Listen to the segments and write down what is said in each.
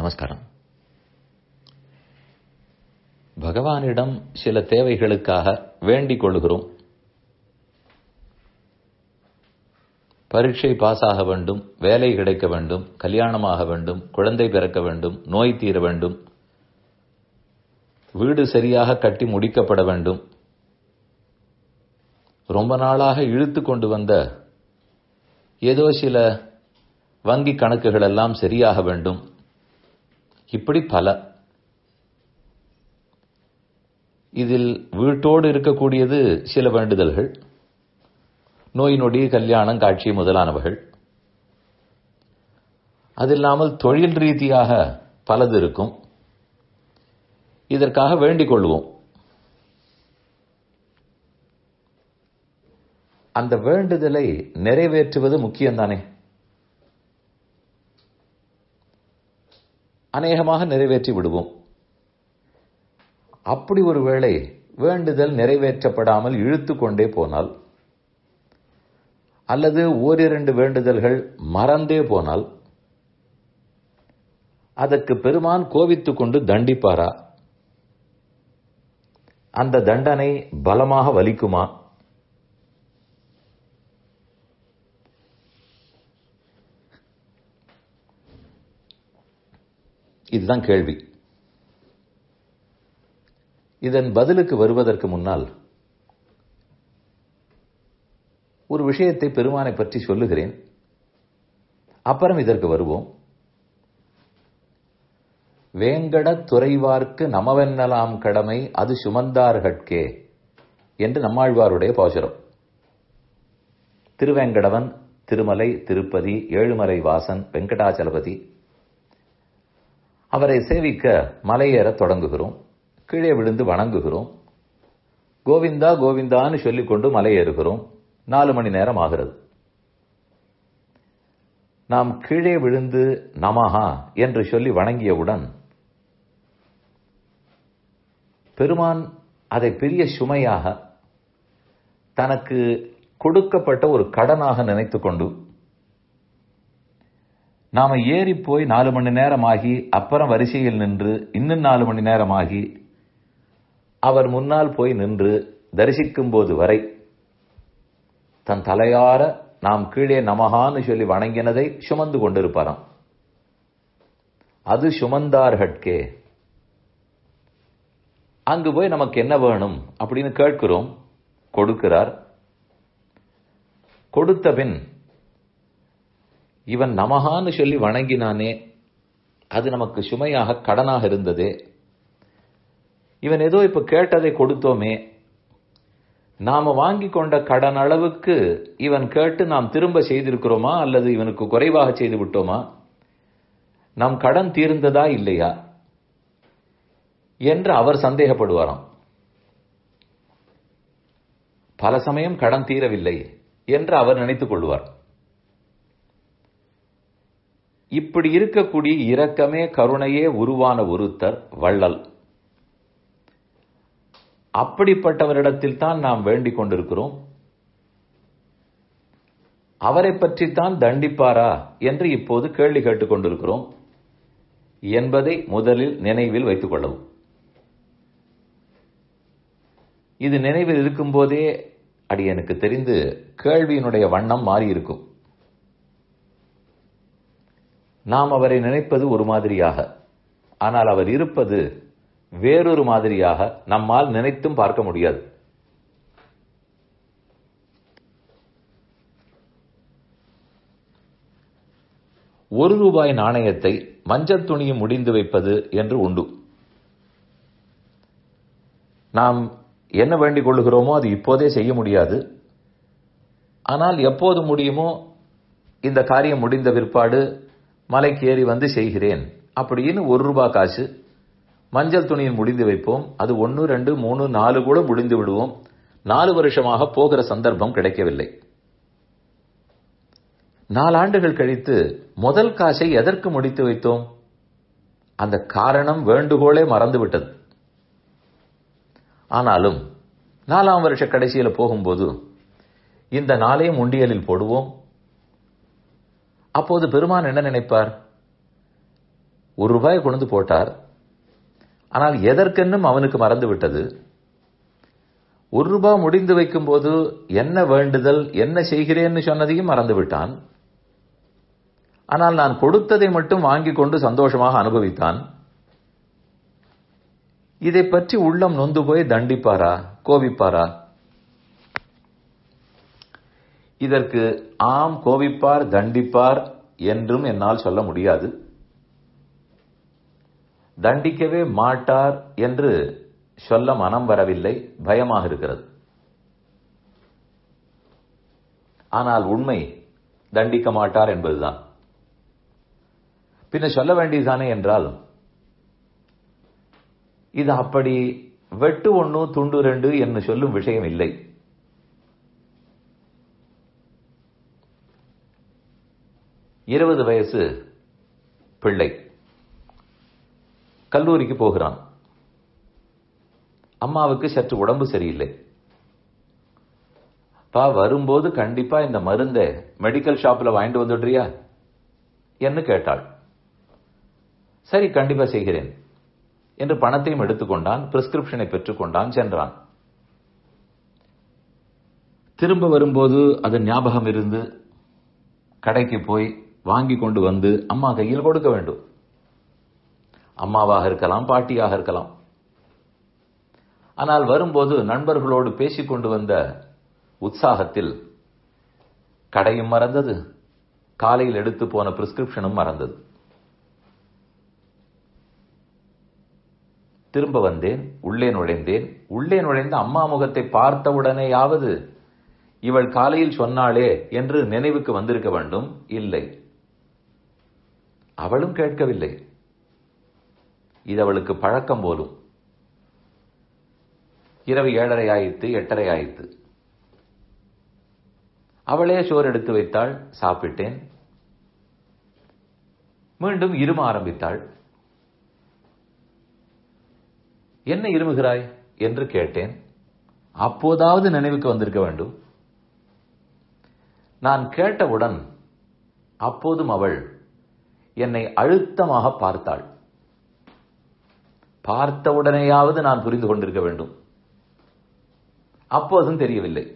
நமஸ்காரம் பகவானிடம் சில தேவைகளுக்காக வேண்டிக் கொள்கிறோம் பரீட்சை பாஸ் ஆக வேண்டும் வேலை கிடைக்க வேண்டும் கல்யாணமாக வேண்டும் குழந்தை பிறக்க வேண்டும் நோய் தீர வேண்டும் வீடு சரியாக கட்டி முடிக்கப்பட வேண்டும் ரொம்ப நாளாக இழுத்து கொண்டு வந்த ஏதோ சில வங்கி கணக்குகள் எல்லாம் சரியாக வேண்டும் இப்படி பல இதில் வீட்டோடு இருக்கக்கூடியது சில வேண்டுதல்கள் நோய் நொடி கல்யாணம் காட்சி முதலானவைகள் அது இல்லாமல் தொழில் ரீதியாக பலது இருக்கும் இதற்காக வேண்டிக் கொள்வோம் அந்த வேண்டுதலை நிறைவேற்றுவது முக்கியம்தானே அநேகமாக நிறைவேற்றி விடுவோம் அப்படி ஒரு வேளை வேண்டுதல் நிறைவேற்றப்படாமல் இழுத்து கொண்டே போனால் அல்லது ஓரிரண்டு வேண்டுதல்கள் மறந்தே போனால் அதற்கு பெருமான் கோவித்துக் கொண்டு தண்டிப்பாரா அந்த தண்டனை பலமாக வலிக்குமா இதுதான் கேள்வி இதன் பதிலுக்கு வருவதற்கு முன்னால் ஒரு விஷயத்தை பெருமானை பற்றி சொல்லுகிறேன் அப்புறம் இதற்கு வருவோம் வேங்கட துறைவார்க்கு நமவென்னலாம் கடமை அது சுமந்தார்கட்கே என்று நம்மாழ்வாருடைய பாசுரம் திருவேங்கடவன் திருமலை திருப்பதி ஏழுமலை வாசன் வெங்கடாச்சலபதி அவரை சேவிக்க மலையேற தொடங்குகிறோம் கீழே விழுந்து வணங்குகிறோம் கோவிந்தா கோவிந்தான்னு சொல்லிக்கொண்டு மலையேறுகிறோம் நாலு மணி நேரம் ஆகிறது நாம் கீழே விழுந்து நமஹா என்று சொல்லி வணங்கியவுடன் பெருமான் அதை பெரிய சுமையாக தனக்கு கொடுக்கப்பட்ட ஒரு கடனாக நினைத்து கொண்டு நாம ஏறி போய் நாலு மணி நேரம் ஆகி அப்புறம் வரிசையில் நின்று இன்னும் நாலு மணி நேரம் ஆகி அவர் முன்னால் போய் நின்று தரிசிக்கும் போது வரை தன் தலையார நாம் கீழே நமகான்னு சொல்லி வணங்கினதை சுமந்து கொண்டிருப்பாராம் அது சுமந்தார்கட்கே அங்கு போய் நமக்கு என்ன வேணும் அப்படின்னு கேட்கிறோம் கொடுக்கிறார் கொடுத்த பின் இவன் நமகான்னு சொல்லி வணங்கினானே அது நமக்கு சுமையாக கடனாக இருந்ததே இவன் ஏதோ இப்ப கேட்டதை கொடுத்தோமே நாம வாங்கி கொண்ட கடன் அளவுக்கு இவன் கேட்டு நாம் திரும்ப செய்திருக்கிறோமா அல்லது இவனுக்கு குறைவாக செய்து விட்டோமா நம் கடன் தீர்ந்ததா இல்லையா என்று அவர் சந்தேகப்படுவாராம் பல சமயம் கடன் தீரவில்லை என்று அவர் நினைத்துக் கொள்வார் இப்படி இருக்கக்கூடிய இரக்கமே கருணையே உருவான ஒருத்தர் வள்ளல் அப்படிப்பட்டவரிடத்தில் தான் நாம் வேண்டிக் கொண்டிருக்கிறோம் அவரை பற்றித்தான் தண்டிப்பாரா என்று இப்போது கேள்வி கேட்டுக் கொண்டிருக்கிறோம் என்பதை முதலில் நினைவில் வைத்துக் கொள்ளவும் இது நினைவில் இருக்கும்போதே அடி எனக்கு தெரிந்து கேள்வியினுடைய வண்ணம் மாறியிருக்கும் நாம் அவரை நினைப்பது ஒரு மாதிரியாக ஆனால் அவர் இருப்பது வேறொரு மாதிரியாக நம்மால் நினைத்தும் பார்க்க முடியாது ஒரு ரூபாய் நாணயத்தை மஞ்சள் துணியும் முடிந்து வைப்பது என்று உண்டு நாம் என்ன வேண்டிக் கொள்ளுகிறோமோ அது இப்போதே செய்ய முடியாது ஆனால் எப்போது முடியுமோ இந்த காரியம் முடிந்த பிற்பாடு மலைக்கு ஏறி வந்து செய்கிறேன் அப்படின்னு ஒரு ரூபாய் காசு மஞ்சள் துணியில் முடிந்து வைப்போம் அது ஒன்று ரெண்டு மூணு நாலு கூட முடிந்து விடுவோம் நாலு வருஷமாக போகிற சந்தர்ப்பம் கிடைக்கவில்லை நாலாண்டுகள் கழித்து முதல் காசை எதற்கு முடித்து வைத்தோம் அந்த காரணம் வேண்டுகோளே மறந்துவிட்டது ஆனாலும் நாலாம் வருஷ கடைசியில போகும்போது இந்த நாளையும் உண்டியலில் போடுவோம் அப்போது பெருமான் என்ன நினைப்பார் ஒரு ரூபாயை கொண்டு வந்து போட்டார் ஆனால் எதற்கென்னும் அவனுக்கு மறந்து விட்டது ஒரு ரூபாய் முடிந்து வைக்கும் போது என்ன வேண்டுதல் என்ன செய்கிறேன்னு சொன்னதையும் மறந்து விட்டான் ஆனால் நான் கொடுத்ததை மட்டும் வாங்கி கொண்டு சந்தோஷமாக அனுபவித்தான் இதை பற்றி உள்ளம் நொந்து போய் தண்டிப்பாரா கோபிப்பாரா இதற்கு ஆம் கோபிப்பார் தண்டிப்பார் என்றும் என்னால் சொல்ல முடியாது தண்டிக்கவே மாட்டார் என்று சொல்ல மனம் வரவில்லை பயமாக இருக்கிறது ஆனால் உண்மை தண்டிக்க மாட்டார் என்பதுதான் பின்ன சொல்ல வேண்டியதுதானே என்றால் இது அப்படி வெட்டு ஒண்ணு துண்டு ரெண்டு என்று சொல்லும் விஷயம் இல்லை இருபது வயசு பிள்ளை கல்லூரிக்கு போகிறான் அம்மாவுக்கு சற்று உடம்பு சரியில்லை பா வரும்போது கண்டிப்பா இந்த மருந்தை மெடிக்கல் ஷாப்ல வாங்கிட்டு வந்துடுறியா என்று கேட்டாள் சரி கண்டிப்பா செய்கிறேன் என்று பணத்தையும் எடுத்துக்கொண்டான் பிரிஸ்கிரிப்ஷனை பெற்றுக்கொண்டான் சென்றான் திரும்ப வரும்போது அது ஞாபகம் இருந்து கடைக்கு போய் வாங்கி கொண்டு வந்து அம்மா கையில் கொடுக்க வேண்டும் அம்மாவாக இருக்கலாம் பாட்டியாக இருக்கலாம் ஆனால் வரும்போது நண்பர்களோடு பேசிக் கொண்டு வந்த உற்சாகத்தில் கடையும் மறந்தது காலையில் எடுத்து போன பிரிஸ்கிரிப்ஷனும் மறந்தது திரும்ப வந்தேன் உள்ளே நுழைந்தேன் உள்ளே நுழைந்த அம்மா முகத்தை பார்த்தவுடனேயாவது இவள் காலையில் சொன்னாளே என்று நினைவுக்கு வந்திருக்க வேண்டும் இல்லை அவளும் கேட்கவில்லை இது அவளுக்கு பழக்கம் போலும் இரவு ஏழரை ஆயிற்று எட்டரை ஆயிற்று அவளே சோறு எடுத்து வைத்தாள் சாப்பிட்டேன் மீண்டும் இரும ஆரம்பித்தாள் என்ன இருமுகிறாய் என்று கேட்டேன் அப்போதாவது நினைவுக்கு வந்திருக்க வேண்டும் நான் கேட்டவுடன் அப்போதும் அவள் என்னை அழுத்தமாக பார்த்தாள் பார்த்தவுடனேயாவது நான் புரிந்து கொண்டிருக்க வேண்டும் அப்போதும் தெரியவில்லை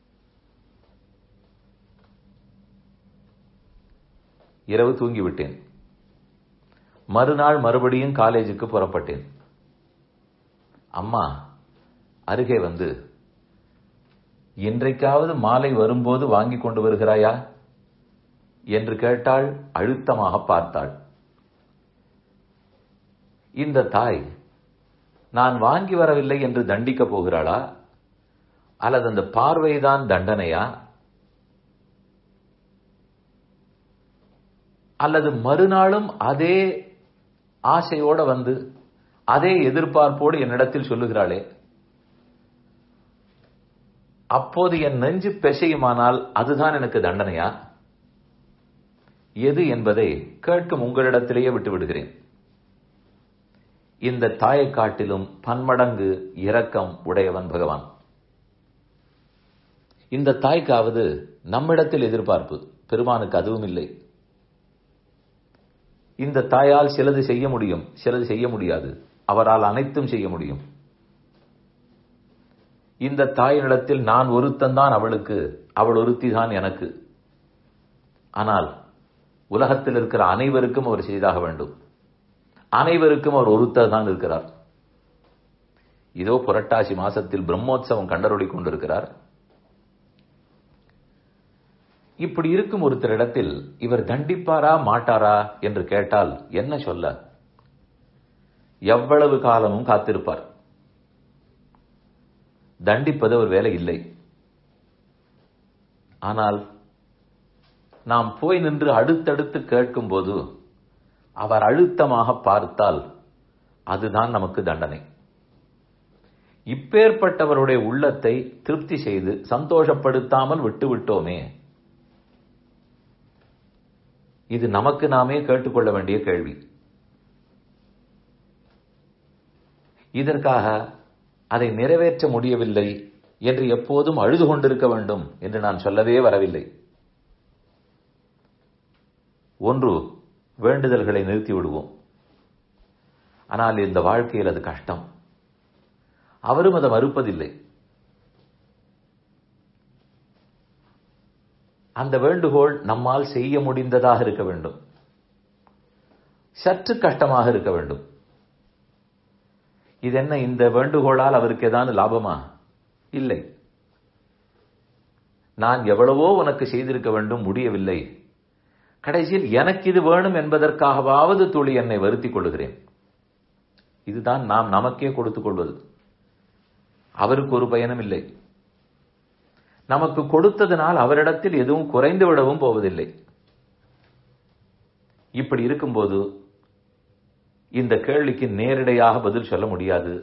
இரவு தூங்கிவிட்டேன் மறுநாள் மறுபடியும் காலேஜுக்கு புறப்பட்டேன் அம்மா அருகே வந்து இன்றைக்காவது மாலை வரும்போது வாங்கி கொண்டு வருகிறாயா என்று கேட்டாள் அழுத்தமாக பார்த்தாள் இந்த தாய் நான் வாங்கி வரவில்லை என்று தண்டிக்கப் போகிறாளா அல்லது அந்த பார்வைதான் தண்டனையா அல்லது மறுநாளும் அதே ஆசையோட வந்து அதே எதிர்பார்ப்போடு என்னிடத்தில் சொல்லுகிறாளே அப்போது என் நெஞ்சு பெசையுமானால் அதுதான் எனக்கு தண்டனையா எது என்பதை கேட்கும் உங்களிடத்திலேயே விட்டு விடுகிறேன் இந்த தாயை காட்டிலும் பன்மடங்கு இரக்கம் உடையவன் பகவான் இந்த தாய்க்காவது நம்மிடத்தில் எதிர்பார்ப்பு பெருமானுக்கு அதுவும் இல்லை இந்த தாயால் சிலது செய்ய முடியும் சிலது செய்ய முடியாது அவரால் அனைத்தும் செய்ய முடியும் இந்த தாயினிடத்தில் நான் ஒருத்தன்தான் அவளுக்கு அவள் ஒருத்தி தான் எனக்கு ஆனால் உலகத்தில் இருக்கிற அனைவருக்கும் அவர் செய்தாக வேண்டும் அனைவருக்கும் அவர் ஒருத்தர் தான் இருக்கிறார் இதோ புரட்டாசி மாசத்தில் பிரம்மோத்சவம் கண்டருளி கொண்டிருக்கிறார் இப்படி இருக்கும் ஒருத்தரிடத்தில் இவர் தண்டிப்பாரா மாட்டாரா என்று கேட்டால் என்ன சொல்ல எவ்வளவு காலமும் காத்திருப்பார் தண்டிப்பது ஒரு வேலை இல்லை ஆனால் நாம் போய் நின்று அடுத்தடுத்து கேட்கும்போது அவர் அழுத்தமாக பார்த்தால் அதுதான் நமக்கு தண்டனை இப்பேற்பட்டவருடைய உள்ளத்தை திருப்தி செய்து சந்தோஷப்படுத்தாமல் விட்டு விட்டோமே இது நமக்கு நாமே கேட்டுக்கொள்ள வேண்டிய கேள்வி இதற்காக அதை நிறைவேற்ற முடியவில்லை என்று எப்போதும் அழுது கொண்டிருக்க வேண்டும் என்று நான் சொல்லவே வரவில்லை ஒன்று வேண்டுதல்களை நிறுத்தி விடுவோம் ஆனால் இந்த வாழ்க்கையில் அது கஷ்டம் அவரும் அதை மறுப்பதில்லை அந்த வேண்டுகோள் நம்மால் செய்ய முடிந்ததாக இருக்க வேண்டும் சற்று கஷ்டமாக இருக்க வேண்டும் இது என்ன இந்த வேண்டுகோளால் அவருக்கு ஏதாவது லாபமா இல்லை நான் எவ்வளவோ உனக்கு செய்திருக்க வேண்டும் முடியவில்லை கடைசியில் எனக்கு இது வேணும் என்பதற்காகவாவது துளி என்னை வருத்திக் கொள்ளுகிறேன் இதுதான் நாம் நமக்கே கொடுத்துக் கொள்வது அவருக்கு ஒரு பயனும் இல்லை நமக்கு கொடுத்ததனால் அவரிடத்தில் எதுவும் குறைந்து விடவும் போவதில்லை இப்படி இருக்கும்போது இந்த கேள்விக்கு நேரடியாக பதில் சொல்ல முடியாது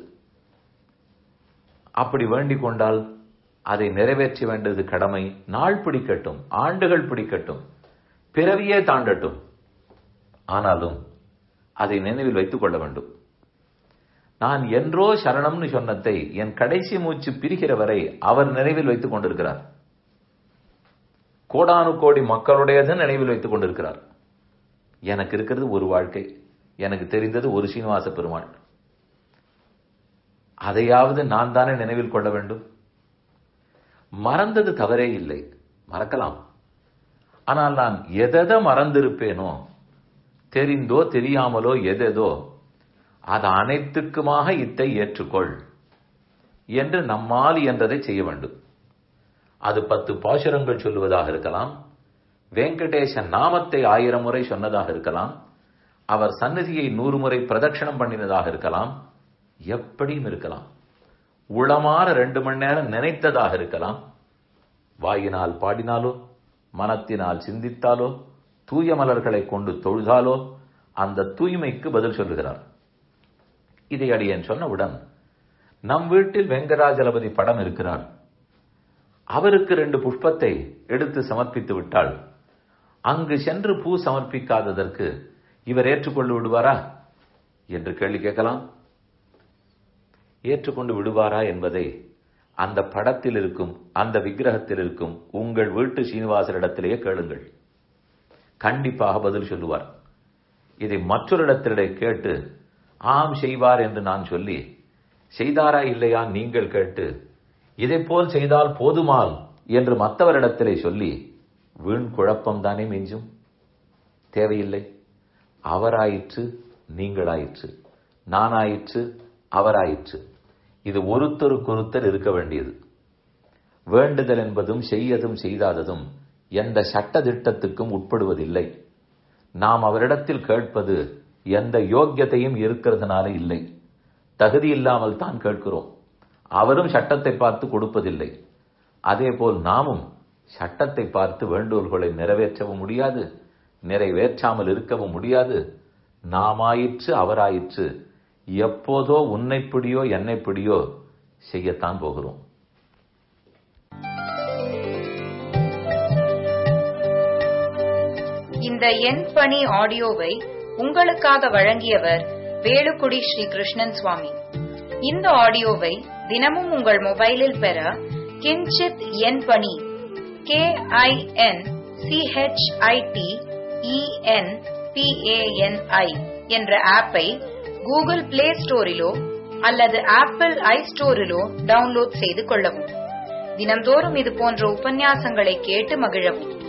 அப்படி வேண்டிக் கொண்டால் அதை நிறைவேற்ற வேண்டியது கடமை நாள் பிடிக்கட்டும் ஆண்டுகள் பிடிக்கட்டும் பிறவியே தாண்டட்டும் ஆனாலும் அதை நினைவில் வைத்துக் கொள்ள வேண்டும் நான் என்றோ சரணம்னு சொன்னதை என் கடைசி மூச்சு பிரிகிற வரை அவர் நினைவில் வைத்துக் கொண்டிருக்கிறார் கோடானு கோடி மக்களுடையது நினைவில் வைத்துக் கொண்டிருக்கிறார் எனக்கு இருக்கிறது ஒரு வாழ்க்கை எனக்கு தெரிந்தது ஒரு சீனிவாச பெருமாள் அதையாவது நான் தானே நினைவில் கொள்ள வேண்டும் மறந்தது தவறே இல்லை மறக்கலாம் ஆனால் நான் எதை மறந்திருப்பேனோ தெரிந்தோ தெரியாமலோ எதேதோ அது அனைத்துக்குமாக இத்தை ஏற்றுக்கொள் என்று நம்மால் என்றதை செய்ய வேண்டும் அது பத்து பாசுரங்கள் சொல்லுவதாக இருக்கலாம் வெங்கடேச நாமத்தை ஆயிரம் முறை சொன்னதாக இருக்கலாம் அவர் சன்னதியை நூறு முறை பிரதட்சணம் பண்ணினதாக இருக்கலாம் எப்படியும் இருக்கலாம் உளமாற ரெண்டு மணி நேரம் நினைத்ததாக இருக்கலாம் வாயினால் பாடினாலோ மனத்தினால் சிந்தித்தாலோ தூய மலர்களை கொண்டு தொழுதாலோ அந்த தூய்மைக்கு பதில் சொல்லுகிறார் இதை அடியேன் சொன்னவுடன் நம் வீட்டில் வெங்கடாஜலபதி படம் இருக்கிறார் அவருக்கு ரெண்டு புஷ்பத்தை எடுத்து சமர்ப்பித்து விட்டால் அங்கு சென்று பூ சமர்ப்பிக்காததற்கு இவர் ஏற்றுக்கொண்டு விடுவாரா என்று கேள்வி கேட்கலாம் ஏற்றுக்கொண்டு விடுவாரா என்பதை அந்த படத்தில் இருக்கும் அந்த விக்கிரகத்தில் இருக்கும் உங்கள் வீட்டு சீனிவாசரிடத்திலேயே கேளுங்கள் கண்டிப்பாக பதில் சொல்லுவார் இதை மற்றொரு இடத்திலே கேட்டு ஆம் செய்வார் என்று நான் சொல்லி செய்தாரா இல்லையா நீங்கள் கேட்டு இதை போல் செய்தால் போதுமால் என்று மற்றவரிடத்திலே சொல்லி வீண் குழப்பம் தானே மிஞ்சும் தேவையில்லை அவராயிற்று நீங்களாயிற்று நானாயிற்று அவராயிற்று இது ஒருத்தருக்கொருத்தர் இருக்க வேண்டியது வேண்டுதல் என்பதும் செய்யதும் செய்தாததும் எந்த சட்ட திட்டத்துக்கும் உட்படுவதில்லை நாம் அவரிடத்தில் கேட்பது எந்த யோக்கியத்தையும் இருக்கிறதுனால இல்லை தகுதி இல்லாமல் தான் கேட்கிறோம் அவரும் சட்டத்தை பார்த்து கொடுப்பதில்லை அதேபோல் நாமும் சட்டத்தை பார்த்து வேண்டுகோள்களை நிறைவேற்றவும் முடியாது நிறைவேற்றாமல் இருக்கவும் முடியாது நாமாயிற்று அவராயிற்று எப்போதோ உன்னை பிடியோ என்னை பிடியோ செய்யத்தான் போகிறோம் இந்த என் பணி ஆடியோவை உங்களுக்காக வழங்கியவர் வேலுக்குடி ஸ்ரீ கிருஷ்ணன் சுவாமி இந்த ஆடியோவை தினமும் உங்கள் மொபைலில் பெற கிஞ்சித் என் பணி கே ஐ என் சிஹெச்ஐடி இஎன் பிஏஎன்ஐ என்ற ஆப்பை கூகுள் பிளே ஸ்டோரிலோ அல்லது ஆப்பிள் ஐ ஸ்டோரிலோ டவுன்லோட் செய்து கொள்ளவும் தினம்தோறும் இது போன்ற உபன்யாசங்களை கேட்டு மகிழவும்